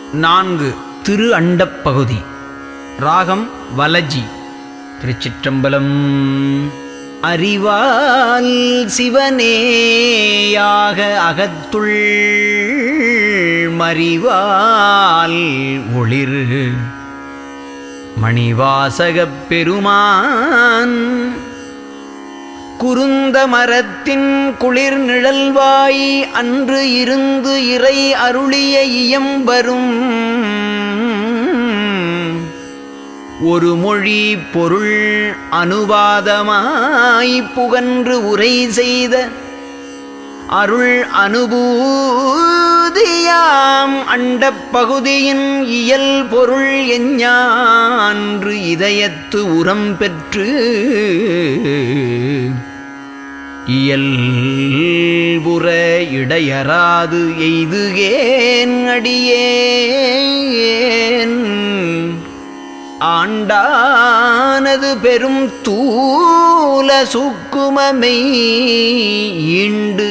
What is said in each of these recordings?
நான்கு திரு அண்டப் பகுதி ராகம் வலஜி திருச்சிற்றம்பலம் அறிவால் சிவனேயாக அகத்துள் மறிவால் ஒளிர் மணிவாசகப் பெருமான் குருந்த மரத்தின் குளிர் நிழல்வாய் அன்று இருந்து இறை அருளிய இயம்பரும் ஒரு மொழி பொருள் அனுவாதமாய் புகன்று உரை செய்த அருள் அனுபூதியாம் அண்டப் பகுதியின் இயல் பொருள் எஞ்ஞான்று இதயத்து உரம் பெற்று இயல்புற இடையராது எய்துகேன் அடியேன் ஆண்டானது பெரும் தூல சுக்குமமை ஈண்டு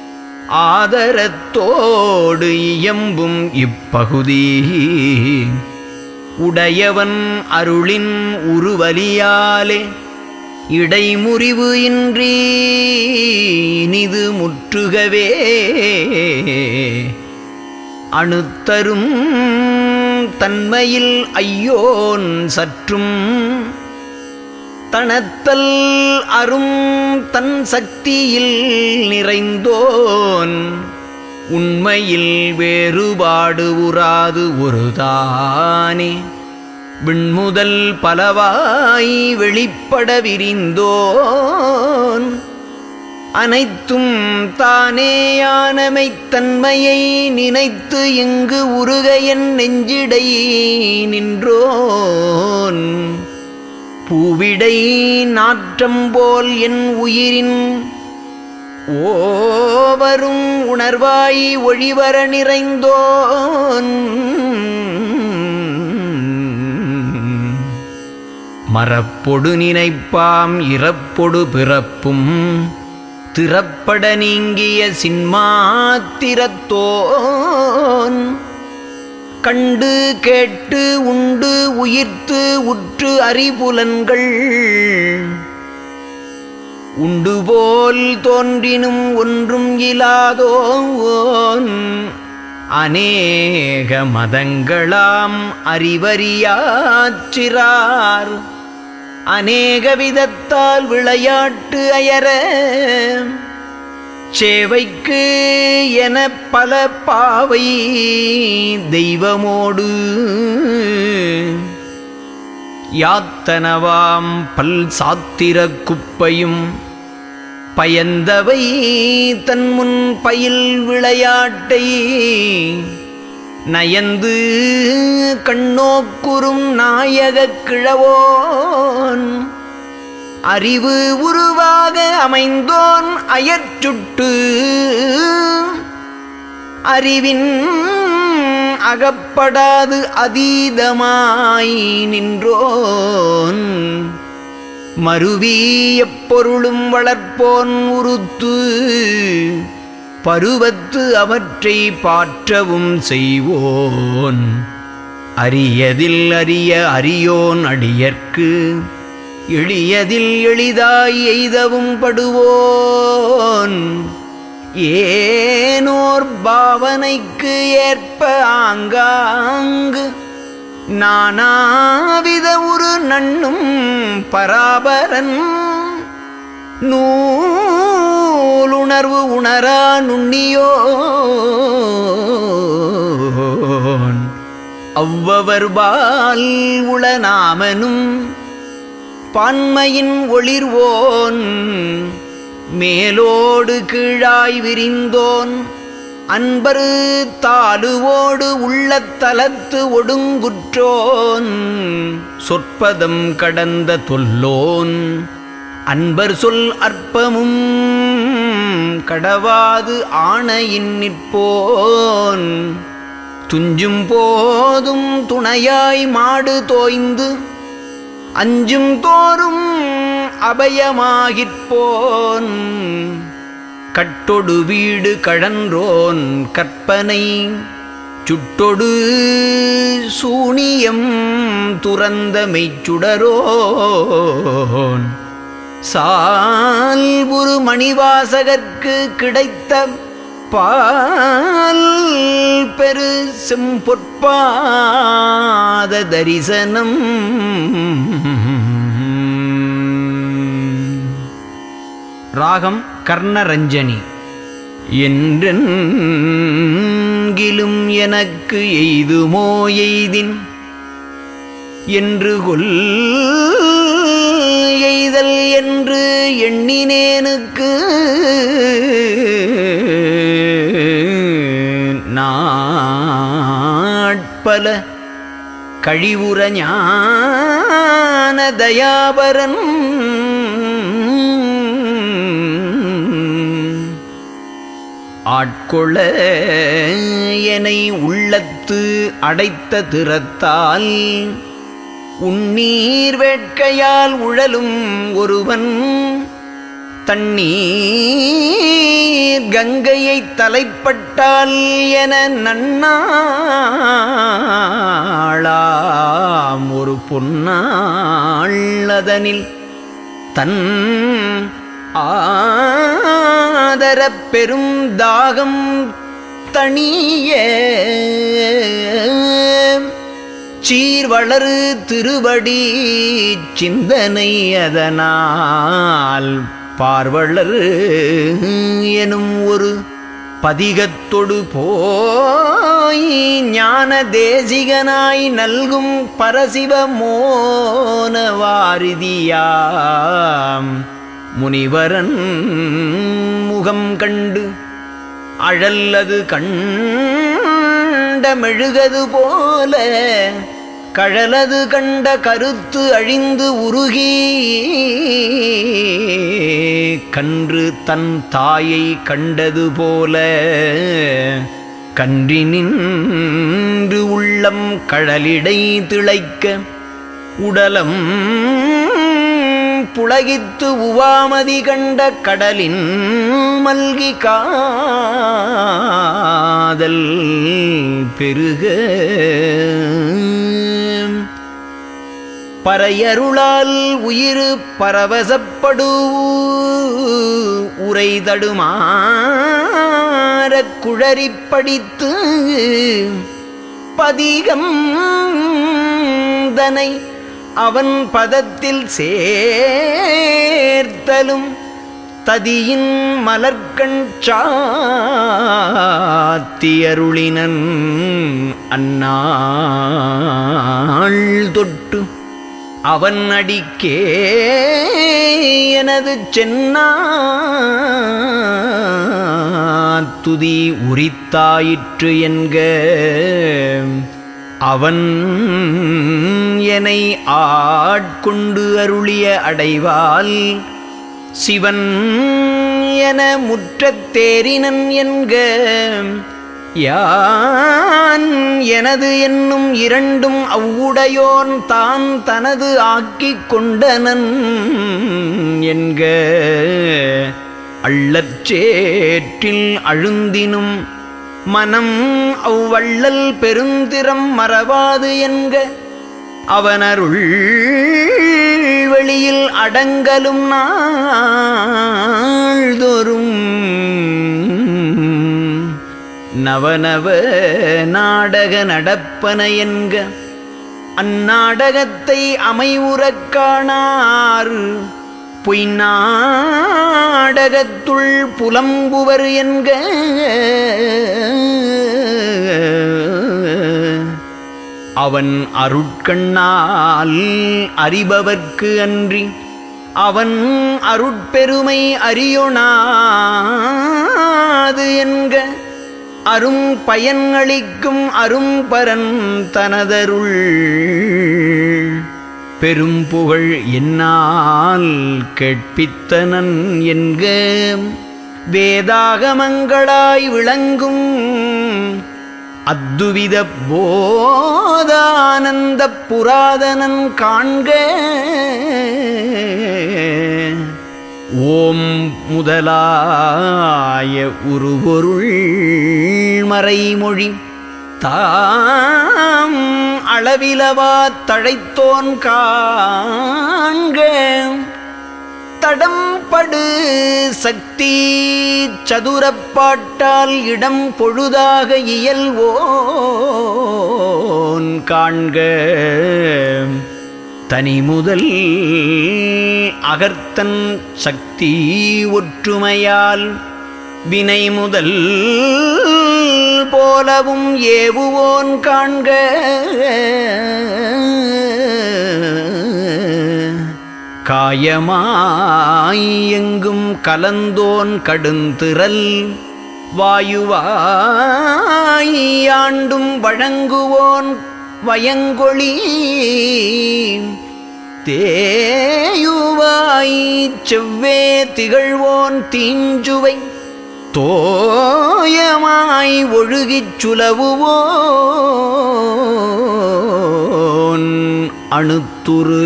ஆதரத்தோடு இயம்பும் இப்பகுதி உடையவன் அருளின் உருவலியாலே இடைமுறிவு இன்றி இனிது முற்றுகவே அணுத்தரும் தன்மையில் ஐயோன் சற்றும் தனத்தல் அரும் தன் சக்தியில் நிறைந்தோன் உண்மையில் வேறுபாடு உறாது ஒருதானே விண்முதல் பலவாய் வெளிப்பட விரிந்தோன் அனைத்தும் தானேயானமைத் தன்மையை நினைத்து இங்கு உருக என் நெஞ்சிடை நின்றோன் பூவிடை நாற்றம் போல் என் உயிரின் ஓவரும் உணர்வாய் ஒழிவர நிறைந்தோன் மரப்பொடு நினைப்பாம் இறப்பொடு பிறப்பும் திறப்பட நீங்கிய சின்மாத்திரத்தோன் கண்டு கேட்டு உண்டு உயிர்த்து உற்று அறிபுலன்கள் உண்டு போல் தோன்றினும் ஒன்றும் இலாதோன் அநேக மதங்களாம் அறிவறியாச்சிறார் அநேக விதத்தால் விளையாட்டு அயர சேவைக்கு என பல பாவை தெய்வமோடு யாத்தனவாம் பல் சாத்திர குப்பையும் பயந்தவை தன் முன் பயில் விளையாட்டை நயந்து கண்ணோக்குறும் நாயகக் கிழவோன் அறிவு உருவாக அமைந்தோன் அயற்றுட்டு அறிவின் அகப்படாது அதீதமாய் நின்றோன் மருவி எப்பொருளும் வளர்ப்போன் உருத்து பருவத்து அவற்றை பாற்றவும் செய்வோன் அரியதில் அரிய அரியோன் அடியற்கு எளியதில் எளிதாய் எய்தவும் படுவோன் ஏனோர் பாவனைக்கு ஏற்ப ஆங்காங்கு நானாவித ஒரு நண்ணும் பராபரன் நூலுணர்வு உணரா நுண்ணியோன் அவ்வவர்பால் உளநாமனும் பான்மையின் ஒளிர்வோன் மேலோடு கீழாய் விரிந்தோன் அன்பரு தாலுவோடு உள்ள தலத்து ஒடுங்குற்றோன் சொற்பதம் கடந்த தொல்லோன் அன்பர் சொல் அற்பமும் கடவாது ஆணையின் நிற்போன் துஞ்சும் போதும் துணையாய் மாடு தோய்ந்து அஞ்சும் தோறும் அபயமாகிற்போன் கட்டொடு வீடு கழன்றோன் கற்பனை சுட்டொடு சூனியம் துறந்த மெய்ச்சுடரோன் சால்புரு மணிவாசகர்க்கு கிடைத்த பால் பெரு செம்பொற்பாத தரிசனம் ராகம் கர்ணரஞ்சனி என்றென்கிலும் எனக்கு எய்துமோ எய்தின் என்று கொல் எய்தல் என்று எண்ணினேனுக்கு நாட்பல கழிவுற ஞான தயாபரன் ஆட்கொள்ள என்னை உள்ளத்து அடைத்த திறத்தால் உன்னீர் வேட்கையால் உழலும் ஒருவன் தண்ணீர் கங்கையை தலைப்பட்டால் என நன்னாளாம் ஒரு பொன்னாள் அதனில் தன் ஆதரப் பெரும் தாகம் தணிய சீர்வளரு திருவடி சிந்தனை அதனால் பார்வளர் எனும் ஒரு பதிகத்தொடு போய் ஞான தேசிகனாய் நல்கும் பரசிவ மோனவாரிதியாம் முனிவரன் முகம் கண்டு அழல்லது கண்ட மெழுகது போல கழலது கண்ட கருத்து அழிந்து உருகி கன்று தன் தாயை கண்டது போல கன்றி நின்று உள்ளம் கழலிடை திளைக்க உடலம் புலகித்து உவாமதி கண்ட கடலின் மல்கி காதல் பெருக பறையருளால் உயிர் பரவசப்படு உரை தடுமாறக் குழறிப் படித்து பதிகம் தனை அவன் பதத்தில் சேர்த்தலும் ததியின் மலர்கண் சாத்தியருளினன் அந்நாள் தொட்டு அவன் அடிக்கே எனது சென்னா துதி உரித்தாயிற்று என்க அவன் என்னை ஆட்கொண்டு அருளிய அடைவால் சிவன் என முற்றத்தேரினன் என்க யான் எனது என்னும் இரண்டும் அவ்வுடையோன் தான் தனது ஆக்கிக் கொண்டனன் என்க அள்ளச்சேற்றில் அழுந்தினும் மனம் அவ்வள்ளல் பெருந்திறம் மறவாது என்க அவனருள் வெளியில் அடங்கலும் நாள்தோறும் நவநவ நாடக நடப்பன என்க அந்நாடகத்தை அமைவுறக் காணார் பொய் நாடகத்துள் புலம்புவர் என்க அவன் அருட்கண்ணால் அறிபவர்க்கு அன்றி அவன் அருட்பெருமை அறியொணாது என்க அரும் பயனளிக்கும் அரும்பரன் தனதருள் பெரும் புகழ் என்னால் கேட்பித்தனன் என்க வேதாகமங்களாய் விளங்கும் அத்துவித போதானந்த புராதனன் காண்க ஓம் முதலாய உருபொருள் மறைமொழி தாம் அளவிலவா தழைத்தோன் காண்க தடம்படு சக்தி சதுரப்பாட்டால் இடம் பொழுதாக இயல்வோன் காண்க தனி முதல் அகர்த்தன் சக்தி ஒற்றுமையால் வினை முதல் போலவும் ஏவுவோன் காண்க காயமாய் எங்கும் கலந்தோன் கடுந்திரல் வாயுவாய் ஆண்டும் வழங்குவோன் வயங்கொழி தேயுவாய் செவ்வே திகழ்வோன் தீஞ்சுவை தோயமாய் ஒழுகிச் சுலவுவோன் அணுத்துரு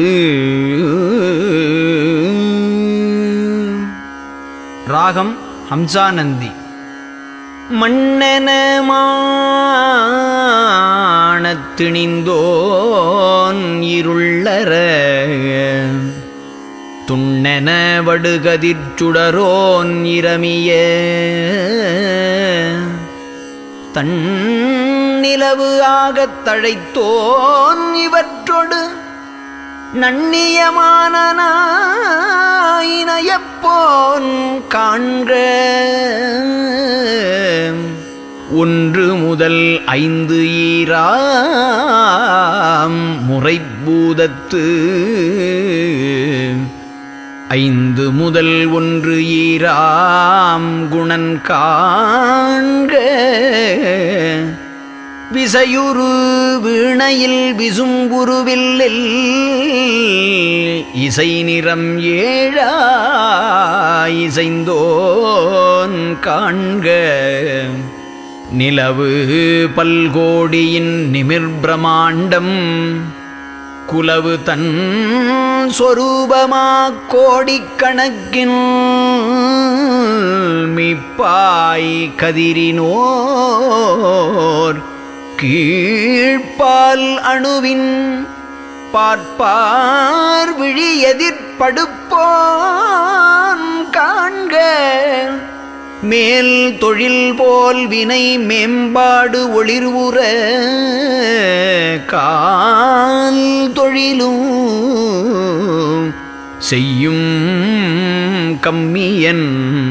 ராகம் ஹம்சானந்தி மண்ணெனமானத்திணிந்தோன் இருள்ளற துண்ணென வடுகதிர் சுடரோன் இரமிய தன்னிலவு ஆகத் தழைத்தோன் இவற்றொடு நன்னியமானனாயினயப்போன் காண்க ஒன்று முதல் ஐந்து ஈராம் முறைப்பூதத்து ஐந்து முதல் ஒன்று ஈராம் குணன் காண்க விசையுரு வீணையில் விசும்புருவில்லில் இசை நிறம் ஏழா இசைந்தோன் காண்க நிலவு பல்கோடியின் நிமிர் பிரமாண்டம் குலவு தன் சொரூபமா கோடிக்கணக்கின் மிப்பாய் கதிரினோர் கீழ்ப்பால் அணுவின் பார்ப்பார் விழி எதிர்ப்படுப்போன் காண்க மேல் தொழில் போல் வினை மேம்பாடு ஒளிர்வுற கால் தொழிலும் செய்யும் கம்மியன்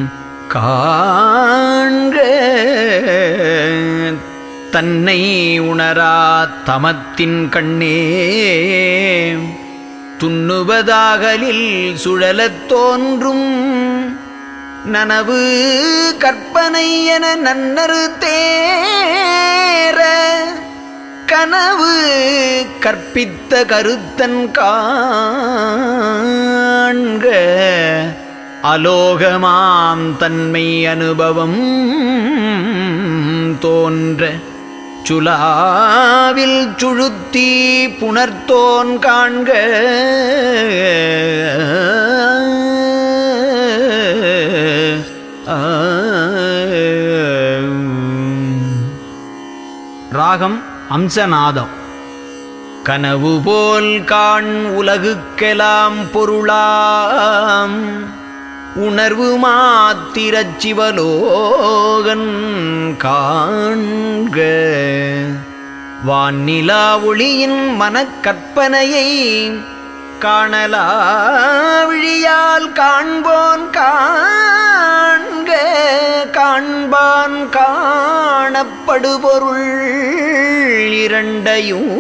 காண்க தன்னை உணரா தமத்தின் கண்ணே துண்ணுவதாகலில் சுழலத் தோன்றும் நனவு கற்பனை என நன்னரு தேர கனவு கற்பித்த கருத்தன் காண்க அலோகமாம் தன்மை அனுபவம் தோன்ற சுலாவில் சுழுத்தி புணர்த்தோன் காண்க ராகம் அம்சநாதம் கனவு போல் காண் உலகுக்கெலாம் பொருளாம் உணர்வு மாத்திரச் சிவலோகன் காண்க வானிலா ஒளியின் மனக்கற்பனையை காணலா விழியால் காண்போன் காண்க காண்பான் காணப்படுபொருள் இரண்டையும்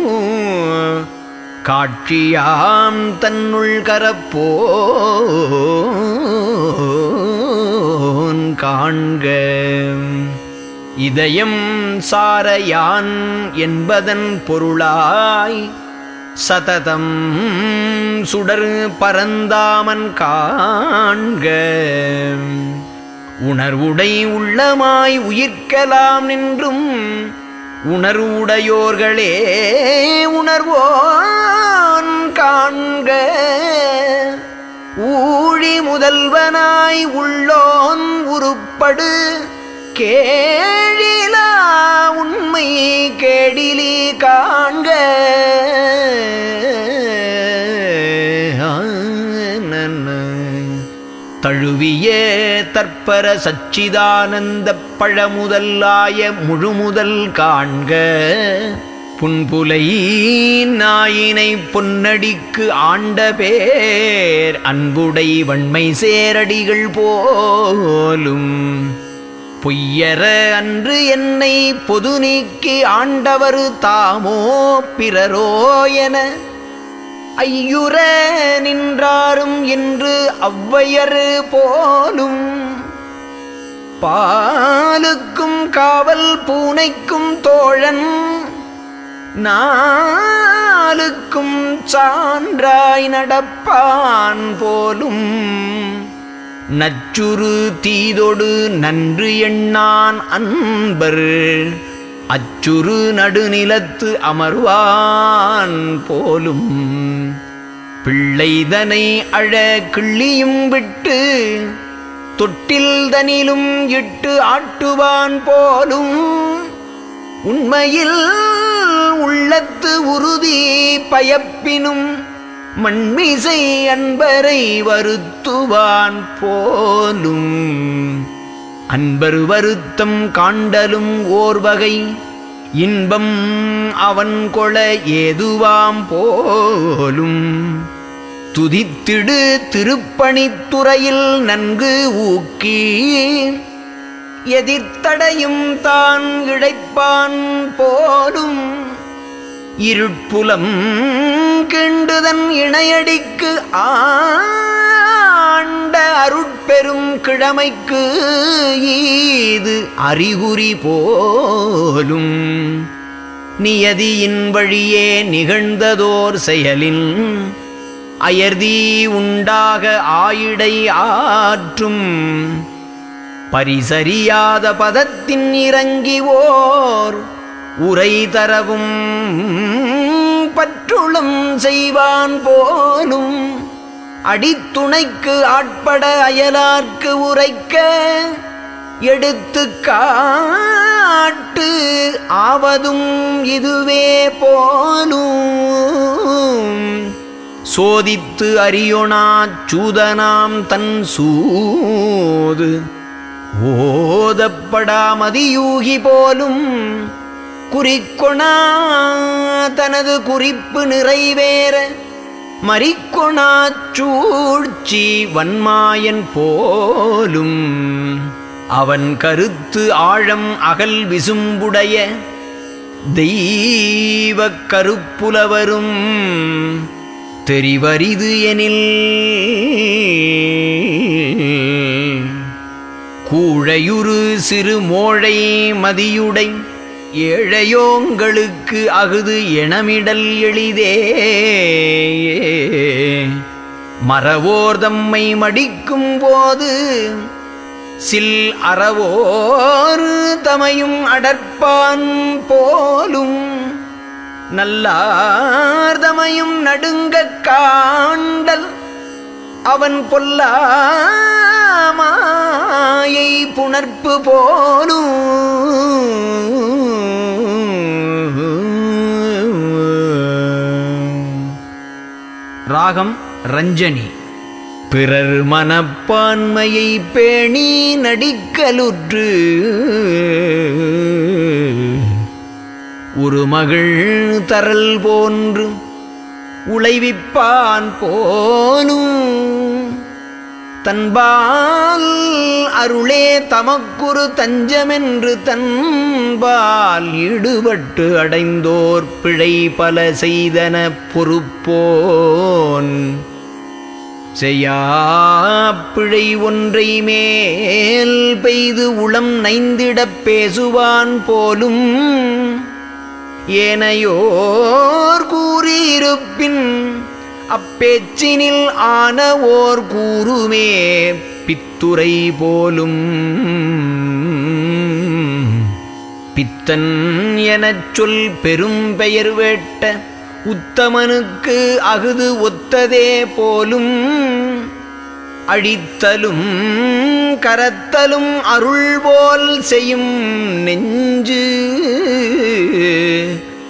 காட்சியாம் தன்னுள் கரப்போன் காண்க இதயம் சாரையான் என்பதன் பொருளாய் சததம் சுடர் பரந்தாமன் காண்க உணர்வுடை உள்ளமாய் உயிர்க்கலாம் நின்றும் உணர்வுடையோர்களே உணர்வோன் காண்க ஊழி முதல்வனாய் உள்ளோன் உருப்படு கேழிலா உண்மை தற்பர சச்சிதானந்த பழமுதல்லாய முழுமுதல் காண்க புன்புலை நாயினை பொன்னடிக்கு ஆண்ட பேர் அன்புடை வன்மை சேரடிகள் போலும் பொய்யர அன்று என்னை பொது நீக்கி ஆண்டவர் தாமோ பிறரோ என ஐயுற நின்றாரும் என்று ஔவையர் போலும் பாலுக்கும் காவல் பூனைக்கும் தோழன் நாளுக்கும் சான்றாய் நடப்பான் போலும் நச்சுறு தீதொடு நன்று எண்ணான் அன்பர் அச்சுறு நடுநிலத்து அமர்வான் போலும் பிள்ளைதனை அழ கிள்ளியும் விட்டு தொட்டில் தனிலும் இட்டு ஆட்டுவான் போலும் உண்மையில் உள்ளத்து உறுதி பயப்பினும் மண்மிசை அன்பரை வருத்துவான் போலும் அன்பர் வருத்தம் காண்டலும் ஓர் வகை இன்பம் அவன் கொள ஏதுவாம் போலும் துதித்திடு திருப்பணித்துறையில் நன்கு ஊக்கி எதிர்த்தடையும் தான் இழைப்பான் போலும் இருட்புலம் கிண்டுதன் இணையடிக்கு ஆண்ட அருட்பெரும் கிழமைக்கு ஈது அறிகுறி போலும் நியதியின் வழியே நிகழ்ந்ததோர் செயலின் அயர்தி உண்டாக ஆயிடை ஆற்றும் பரிசறியாத பதத்தின் இறங்கி ஓர் உரை தரவும் பற்றுளம் செய்வான் போலும் அடித்துணைக்கு ஆட்பட அயலார்க்கு உரைக்க எடுத்து காட்டு ஆவதும் இதுவே போலும் சோதித்து அறியொணாச் சூதனாம் தன் சூது ஓதப்படாமதியூகி போலும் குறிக்கொணா தனது குறிப்பு நிறைவேற மறிக்கொணாச் சூழ்ச்சி வன்மாயன் போலும் அவன் கருத்து ஆழம் அகல் விசும்புடைய தெய்வக் கருப்புலவரும் தெரிவரிது எனில் கூழையுறு சிறு மோழை மதியுடை ஏழையோங்களுக்கு அகுது எனமிடல் எளிதே மறவோர் தம்மை மடிக்கும் போது சில் அறவோர் தமையும் அடற்பான் போலும் நல்லார்தமையும் நடுங்கக் காண்டல் அவன் பொல்லாமாயை புணர்ப்பு போலும் ராகம் ரஞ்சனி பிறர் மனப்பான்மையை பேணி நடிக்கலுற்று ஒரு மகள் தரல் போன்று உழைவிப்பான் போலும் தன்பால் அருளே தமக்குரு தஞ்சமென்று தன்பால் ஈடுபட்டு அடைந்தோர் பிழை பல செய்தன பொறுப்போன் செய்யாப்பிழை ஒன்றை மேல் பெய்து உளம் நைந்திடப் பேசுவான் போலும் ஏனையோர் கூறியிருப்பின் அப்பேச்சினில் ஆன ஓர் கூறுமே பித்துரை போலும் பித்தன் எனச் சொல் பெரும் பெயர் வேட்ட உத்தமனுக்கு அகுது ஒத்ததே போலும் அழித்தலும் கரத்தலும் அருள் போல் செய்யும் நெஞ்சு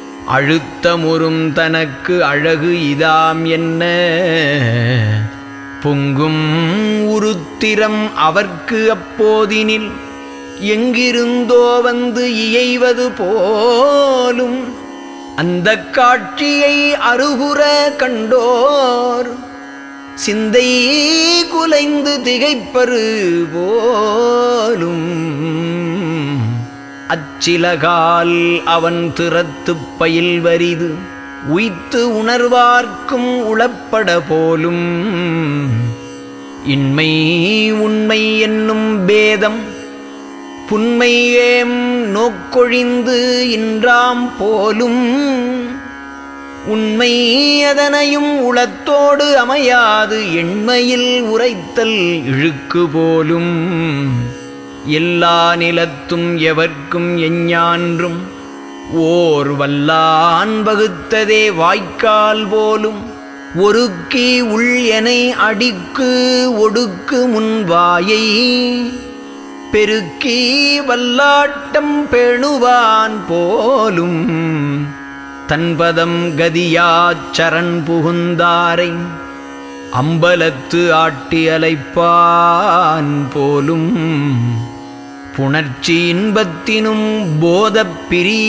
அழுத்தமுறும் தனக்கு அழகு இதாம் என்ன பொங்கும் உருத்திரம் அவர்க்கு அப்போதினில் எங்கிருந்தோ வந்து இயைவது போலும் அந்த காட்சியை அருகுற கண்டோர் சிந்தை குலைந்து திகைப்பரு போலும் அச்சிலகால் அவன் திறத்துப் பயில் வரிது உய்த்து உணர்வார்க்கும் உளப்பட போலும் இன்மை உண்மை என்னும் பேதம் புன்மையேம் நோக்கொழிந்து இன்றாம் போலும் உண்மை அதனையும் உளத்தோடு அமையாது எண்மையில் உரைத்தல் இழுக்கு போலும் எல்லா நிலத்தும் எவர்க்கும் எஞ்ஞான்றும் ஓர் வல்லான் வகுத்ததே வாய்க்கால் போலும் ஒருக்கி உள் எனை அடிக்கு ஒடுக்கு முன்வாயை பெருக்கி வல்லாட்டம் பேணுவான் போலும் தன்பதம் கதியாச் சரண் புகுந்தாரை அம்பலத்து ஆட்டி அலைப்பான் போலும் புணர்ச்சி இன்பத்தினும் போதப் பிரி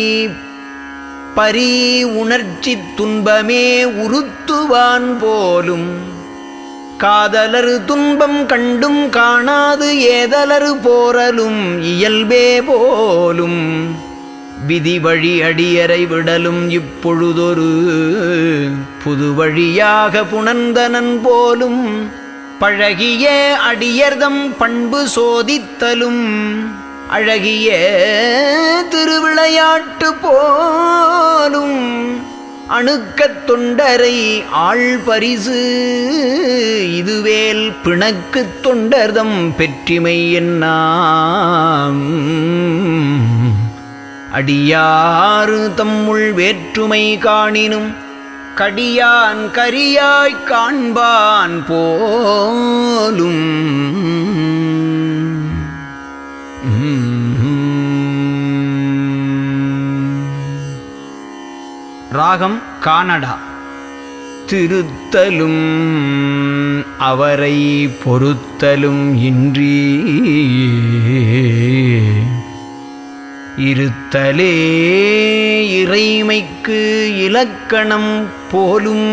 பரி உணர்ச்சி துன்பமே உறுத்துவான் போலும் காதலர் துன்பம் கண்டும் காணாது ஏதலர் போரலும் இயல்பே போலும் விதி வழி அடியரை விடலும் இப்பொழுதொரு புது வழியாக புணர்ந்தனன் போலும் பழகிய அடியர்தம் பண்பு சோதித்தலும் அழகிய திருவிளையாட்டு போலும் அணுக்கத் தொண்டரை ஆள் பரிசு இதுவேல் பிணக்குத் தொண்டர்தம் பெற்றிமை என்னாம் அடியாறு தம்முள் வேற்றுமை காணினும் கடியான் கரியாய்க் காண்பான் போலும் ராகம் கானடா திருத்தலும் அவரை பொறுத்தலும் இன்றி இருத்தலே இறைமைக்கு இலக்கணம் போலும்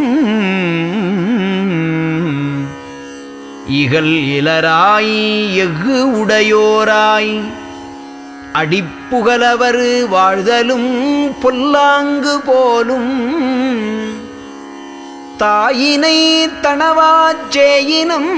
இகல் இலராய் எஃகு உடையோராய் அடிப்புகலவர் வாழ்தலும் பொல்லாங்கு போலும் தாயினை தனவாச்சேயினம்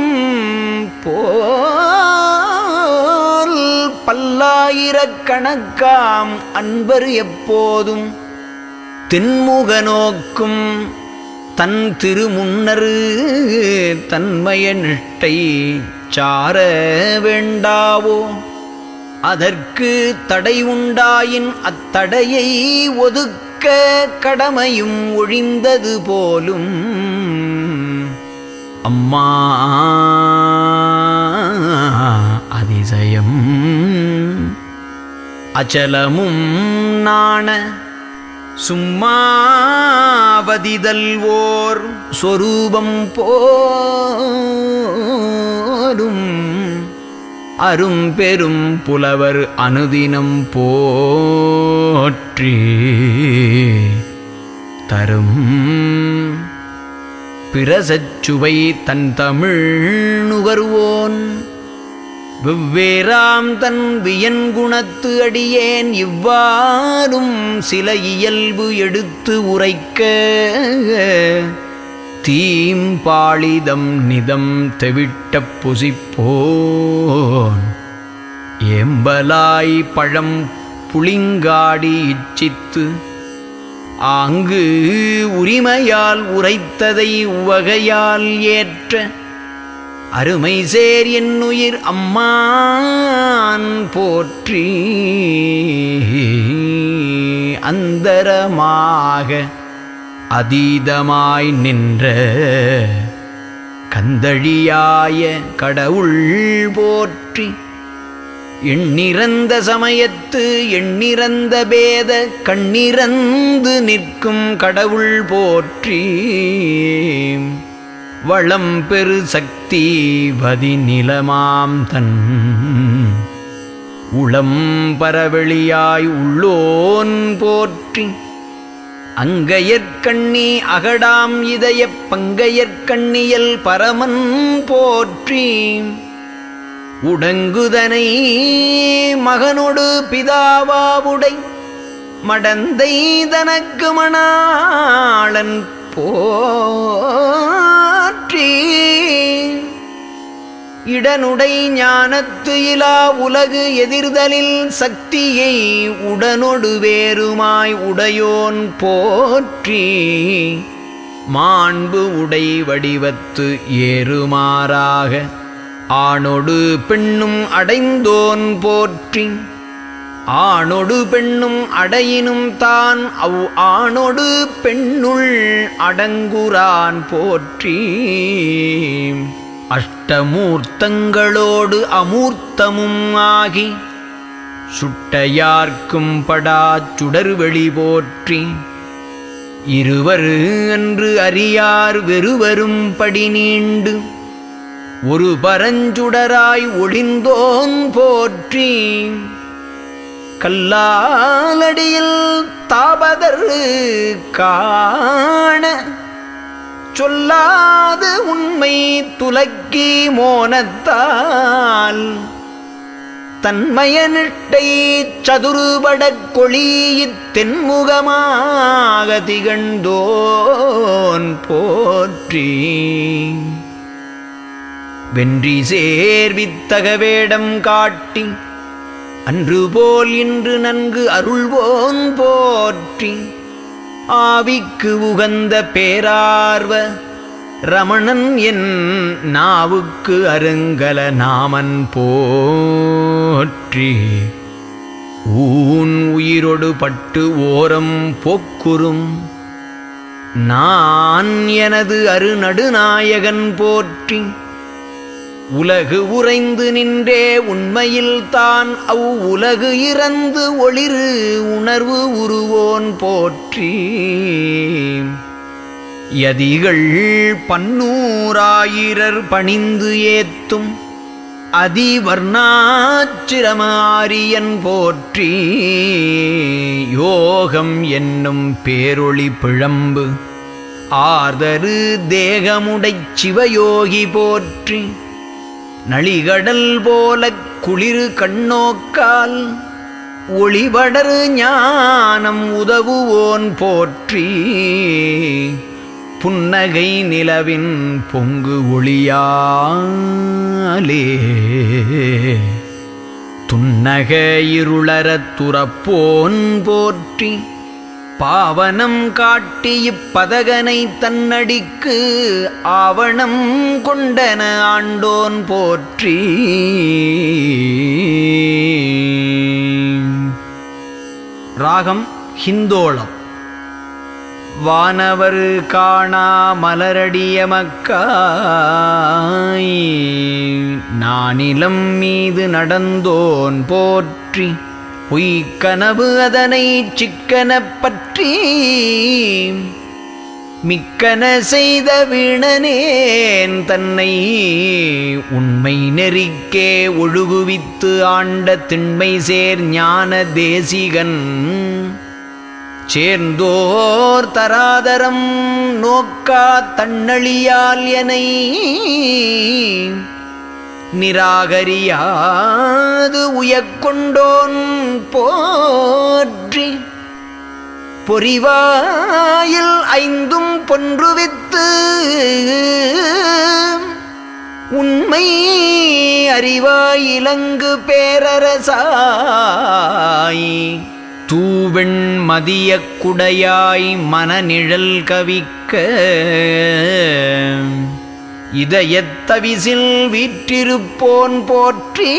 போல் பல்லாயிரக்கணக்காம் அன்பர் எப்போதும் தென்முக நோக்கும் தன் திருமுன்னரு தன்மய நிஷ்டை சார வேண்டாவோ அதற்கு தடை உண்டாயின் அத்தடையை ஒதுக்க கடமையும் ஒழிந்தது போலும் அம்மா அதிசயம் அச்சலமும் நாண சும்மாவதிதல் ஓர் சொரூபம் போலும் அரும் பெரும் புலவர் அனுதினம் போற்றி தரும் பிரசச்சுவை தன் தமிழ் நுகர்வோன் வெவ்வேறாம் தன் வியன்குணத்து அடியேன் இவ்வாறும் சில இயல்பு எடுத்து உரைக்க தீம்பாளிதம் நிதம் தெவிட்ட புசிப்போன் ஏம்பலாய் பழம் புளிங்காடி இச்சித்து ஆங்கு உரிமையால் உரைத்ததை உவகையால் ஏற்ற அருமை சேர் என்னுயிர் அம்மான் போற்றி அந்தரமாக அதீதமாய் நின்ற கந்தழியாய கடவுள் போற்றி எண்ணிறந்த சமயத்து எண்ணிறந்த பேத கண்ணிறந்து நிற்கும் கடவுள் போற்றி வளம் பெரு சக்தி வதி நிலமாம் தன் உளம் பரவெளியாய் உள்ளோன் போற்றி அங்கையற்கண்ணி அகடாம் இதயப் பங்கையற்கண்ணியல் பரமன் போற்றி உடங்குதனை மகனொடு பிதாவாவுடை மடந்தை தனக்கு மணாளன் போற்றி இடனுடை ஞானத்து இலா உலகு எதிர்தலில் சக்தியை உடனொடு வேறுமாய் உடையோன் போற்றி மாண்பு உடை வடிவத்து ஏறுமாறாக ஆணொடு பெண்ணும் அடைந்தோன் போற்றி ஆணொடு பெண்ணும் அடையினும் தான் அவ் ஆணொடு பெண்ணுள் அடங்குரான் போற்றி அஷ்டமூர்த்தங்களோடு அமூர்த்தமும் ஆகி சுட்டையார்க்கும் படாச் சுடர்வெளி போற்றி இருவர் என்று அறியார் வெறுவரும் படி நீண்டு ஒரு பரஞ்சுடராய் ஒளிந்தோன் போற்றி கல்லாலடியில் தாபதர் காண சொல்லாது உண்மை துலக்கி மோனத்தால் தன்மயனிட்டை சதுருபடக் கொளியித் தென்முகமாக திகழ்ந்தோன் போற்றி வென்றி சேர்வித்தக வேடம் காட்டி அன்று போல் இன்று நன்கு அருள்வோன் போற்றி ஆவிக்கு உகந்த பேரார்வ ரமணன் என் நாவுக்கு அருங்கல நாமன் போற்றி ஊன் உயிரொடு பட்டு ஓரம் போக்குறும் நான் எனது அருநடுநாயகன் போற்றி உலகு உறைந்து நின்றே உண்மையில் தான் அவ் உலகு இறந்து ஒளிரு உணர்வு உருவோன் போற்றி யதிகள் பன்னூறாயிரர் பணிந்து ஏத்தும் அதிவர்ணாச்சிரமாரியன் போற்றி யோகம் என்னும் பேரொளி பிழம்பு ஆர்தரு தேகமுடைச் சிவயோகி போற்றி நளிகடல் போலக் குளிரு கண்ணோக்கால் ஒளிபடரு ஞானம் உதவுவோன் போற்றி புன்னகை நிலவின் பொங்கு ஒளியாலே துன்னக இருளறத் துறப்போன் போற்றி பாவனம் காட்டி இப்பதகனை தன்னடிக்கு ஆவணம் கொண்டன ஆண்டோன் போற்றி ராகம் ஹிந்தோளம் வானவர் காணா மலரடிய மக்காய் நானிலம் மீது நடந்தோன் போற்றி பொய்க்கனவு அதனை சிக்கனப் பற்றி மிக்கன செய்த வீணனேன் தன்னை உண்மை நெறிக்கே ஒழுகுவித்து ஆண்ட திண்மை சேர் ஞான தேசிகன் சேர்ந்தோர் தராதரம் நோக்கா தன்னழியால் எனை நிராகரியாது உயக்கொண்டோன் போற்றி பொறிவாயில் ஐந்தும் பொன்றுவித்து உண்மை அறிவாய் இலங்கு பேரரசாய் தூவெண் மதியக் குடையாய் மனநிழல் கவிக்க இதயத்தவிசில் வீற்றிருப்போன் போற்றி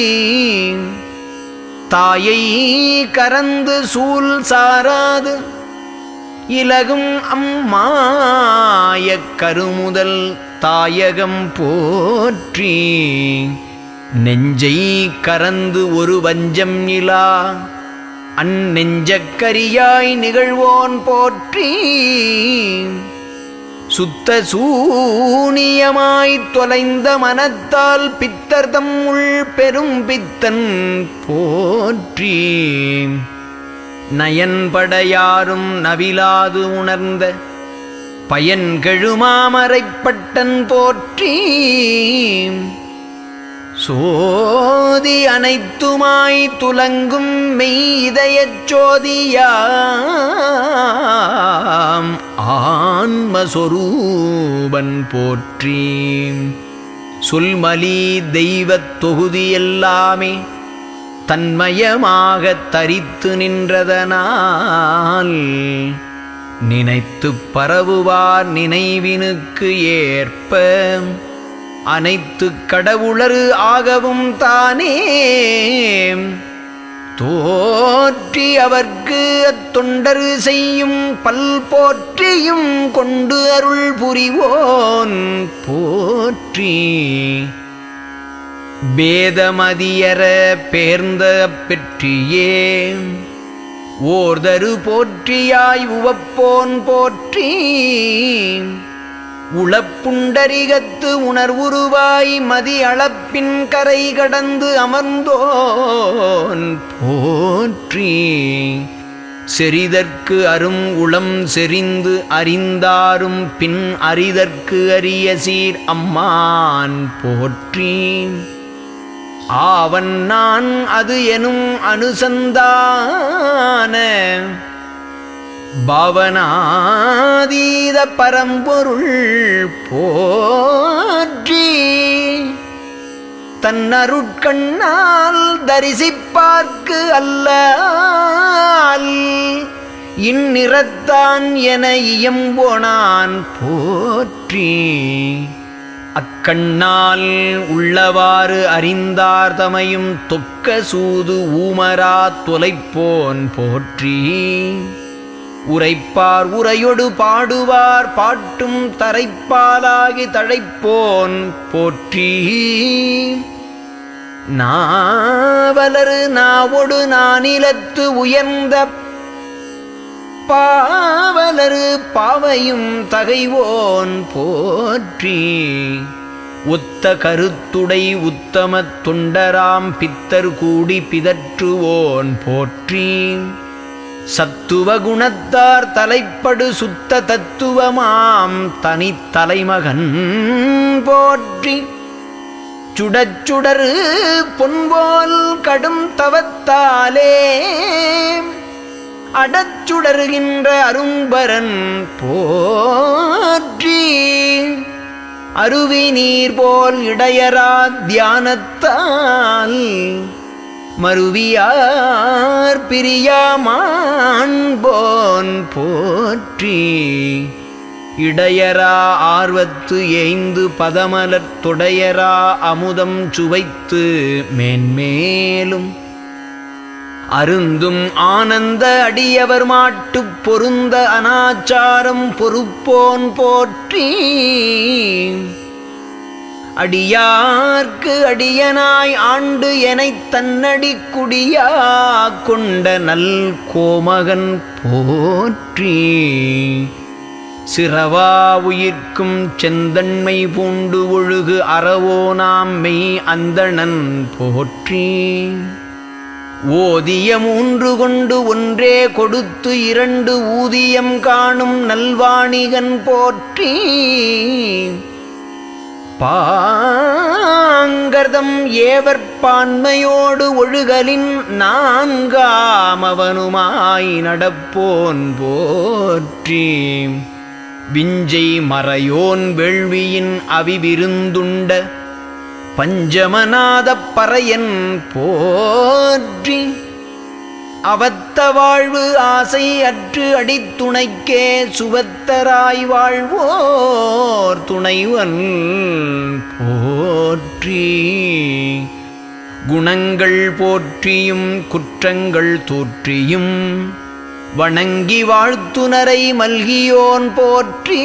தாயை கரந்து சூல் சாராது இலகும் அம்மாயக் கருமுதல் தாயகம் போற்றி நெஞ்சை கரந்து ஒரு வஞ்சம் இலா அந்நெஞ்சக்கரியாய் நிகழ்வோன் போற்றி சுத்த சூனியமாய்த் தொலைந்த மனத்தால் பித்தர்தம் உள் பெரும் பித்தன் போற்றி நயன்படையாரும் நவிலாது உணர்ந்த பயன் கெழுமாமரைப்பட்டன் போற்றி சோதி அனைத்துமாய் துலங்கும் மெய் இதயச் சோதியாம் ஆன்மஸ்வரூபன் போற்றி சொல்மலி தெய்வத் தொகுதியெல்லாமே தன்மயமாகத் தரித்து நின்றதனால் நினைத்துப் பரவுவார் நினைவினுக்கு ஏற்ப அனைத்து கடவுளர் ஆகவும் தானே தோற்றி அவர்க்கு அத்தொண்டர் செய்யும் பல் போற்றியும் கொண்டு அருள் புரிவோன் போற்றி பேதமதியர பேர்ந்த பெற்றியே ஓர்தரு போற்றியாய் உவப்போன் போற்றி உளப்புண்டரிகத்து உணர்வுருவாய் மதி அளப்பின் கரை கடந்து அமர்ந்தோன் போற்றி செறிதற்கு அரும் உளம் செறிந்து அறிந்தாரும் பின் அறிதற்கு அரிய சீர் அம்மான் போற்றி ஆவன் நான் அது எனும் அனுசந்தான பவனாதீத பரம்பொருள் போற்றி தன்னருட்கண்ணால் தரிசிப்பார்க்கு அல்ல இந்நிறத்தான் என இயம்போனான் போற்றி அக்கண்ணால் உள்ளவாறு அறிந்தார் தமையும் தொக்க சூது ஊமரா தொலைப்போன் போற்றி உரைப்பார் உரையொடு பாடுவார் பாட்டும் தரைப்பாலாகி தழைப்போன் போற்றி நாவலரு நாவொடு நானிலத்து உயர்ந்த பாவலரு பாவையும் தகைவோன் போற்றி ஒத்த கருத்துடை உத்தமத் தொண்டராம் பித்தர் கூடி பிதற்றுவோன் போற்றி சத்துவ குணத்தார் தலைப்படு சுத்த தத்துவமாம் தனித்தலைமகன் போற்றி சுடச்சுடரு பொன்போல் கடும் தவத்தாலே அடச்சுடருகின்ற அரும்பரன் போற்றி அருவி நீர் போல் இடையரா தியானத்தால் மருவியார் பிரியாமான்போன் போற்றி இடையரா ஆர்வத்து எய்ந்து பதமலர் தொடையரா அமுதம் சுவைத்து மேன்மேலும் அருந்தும் ஆனந்த அடியவர் மாட்டுப் பொருந்த அனாச்சாரம் பொறுப்போன் போற்றி அடியார்க்கு அடியனாய் ஆண்டு எனைத் தன்னடி குடியா கொண்ட நல் கோமகன் போற்றி சிறவா உயிர்க்கும் செந்தன்மை பூண்டு ஒழுகு அறவோ நாம் மெய் அந்தணன் போற்றி ஓதிய மூன்று கொண்டு ஒன்றே கொடுத்து இரண்டு ஊதியம் காணும் நல்வாணிகன் போற்றி பாங்கர்தம் ஏவற்பான்மையோடு ஒழுகலின் நான்காமவனுமாய் நடப்போன் போற்றி விஞ்சை மறையோன் வேள்வியின் அவிவிருந்துண்ட பஞ்சமநாதப் பறையன் போற்றி அவத்த வாழ்வு ஆசை அற்று அடித்துணைக்கே சுவத்தராய் வாழ்வோர் துணைவன் போற்றி குணங்கள் போற்றியும் குற்றங்கள் தோற்றியும் வணங்கி வாழ்த்துனரை மல்கியோன் போற்றி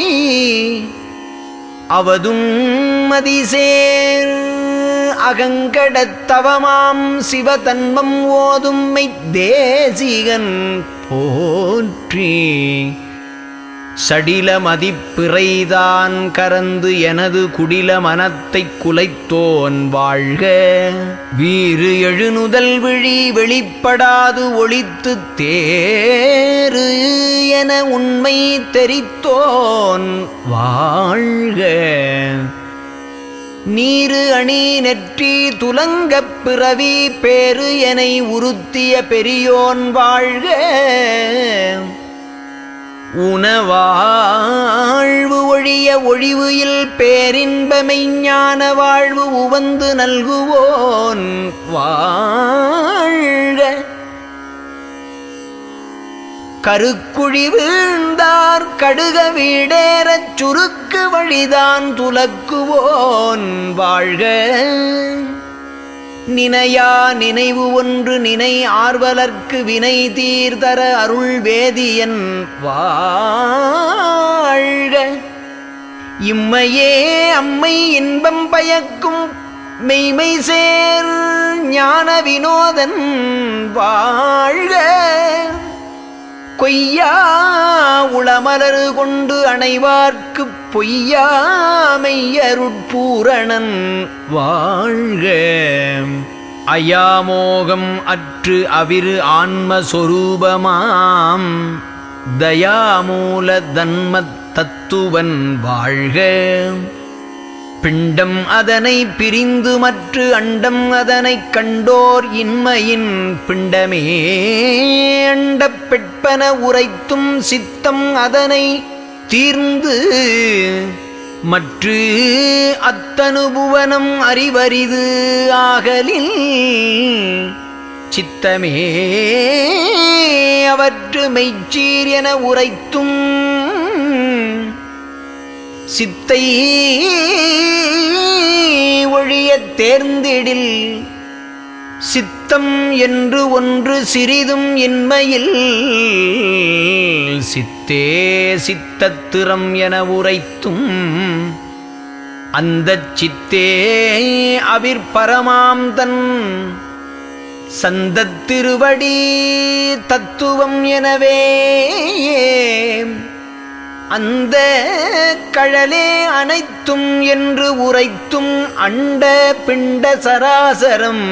அவதும் மதிசேர் அகங்கடத்தவமாம் சிவதன்மம் ஓதும்மை தேசிகன் போற்றி சடில மதிப்பிறைதான் கரந்து எனது குடில மனத்தைக் குலைத்தோன் வாழ்க வீறு எழுநுதல் விழி வெளிப்படாது ஒளித்து தேறு என உண்மை தெரித்தோன் வாழ்க நீரு அணி நெற்றி துலங்கப் பிறவி பேரு எனை உறுத்திய பெரியோன் வாழ்க உணவாழ்வு ஒழிய ஒழிவு இல் பேரின்பமை ஞான வாழ்வு உவந்து நல்குவோன் வாழ்க கருக்குழி வீழ்ந்தார் கடுக வீடேறச் சுருக்கு வழிதான் துலக்குவோன் வாழ்க நினையா நினைவு ஒன்று நினை ஆர்வலர்க்கு வினை தீர்தர அருள் வேதியன் வாழ்க இம்மையே அம்மை இன்பம் பயக்கும் மெய்மை சேர் ஞான வினோதன் வாழ்க கொய்யா உளமலரு கொண்டு அணைவார்க்கு பொய்யாமையருட்பூரணன் வாழ்க அயாமோகம் அற்று அவிரு ஆன்மஸ்வரூபமாம் தயாமூல தன்மத் தத்துவன் வாழ்க பிண்டம் அதனை பிரிந்து மற்று அண்டம் அதனைக் கண்டோர் இன்மையின் பிண்டமே அண்டப் பெட்பன உரைத்தும் சித்தம் அதனை தீர்ந்து மற்று அத்தனுபுவனம் அறிவரிது ஆகலில் சித்தமே அவற்று மெய்ச்சீர் என உரைத்தும் சித்தை ஒழியத் தேர்ந்திடில் சித்தம் என்று ஒன்று சிறிதும் இன்மையில் சித்தே சித்தத்திறம் என உரைத்தும் அந்தச் சித்தே அவிற்பரமாம் தன் சந்தத்திருவடி தத்துவம் எனவே அந்த கழலே அனைத்தும் என்று உரைத்தும் அண்ட பிண்ட சராசரம்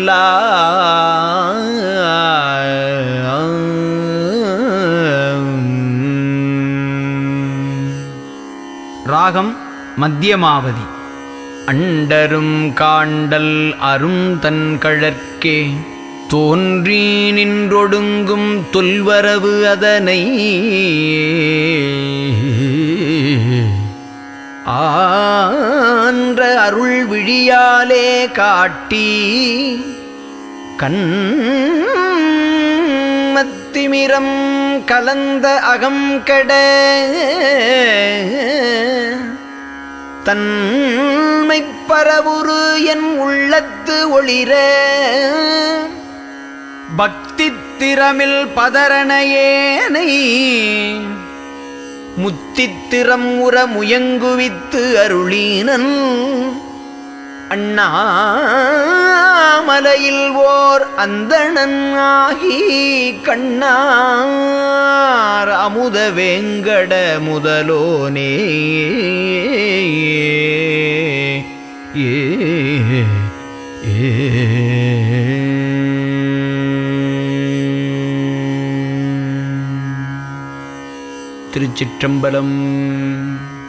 எல்லாம் ராகம் மத்தியமாவதி அண்டரும் காண்டல் அரும் தன் கழற்கே தோன்றி நின்றொடுங்கும் தொல்வரவு அதனை ஆன்ற அருள் விழியாலே காட்டி கண் மத்திமிரம் கலந்த அகம் கெட தன்மை பரவுரு என் உள்ளத்து ஒளிர பக்தி திறமில் பதரணேனை முத்தித்திறம் உற முயங்குவித்து அருளீனன் அண்ணாமலையில் ஓர் அந்தணன் ஆகி கண்ணார் அமுத வேங்கட முதலோனே ஏ திருச்சிற்றம்பலம்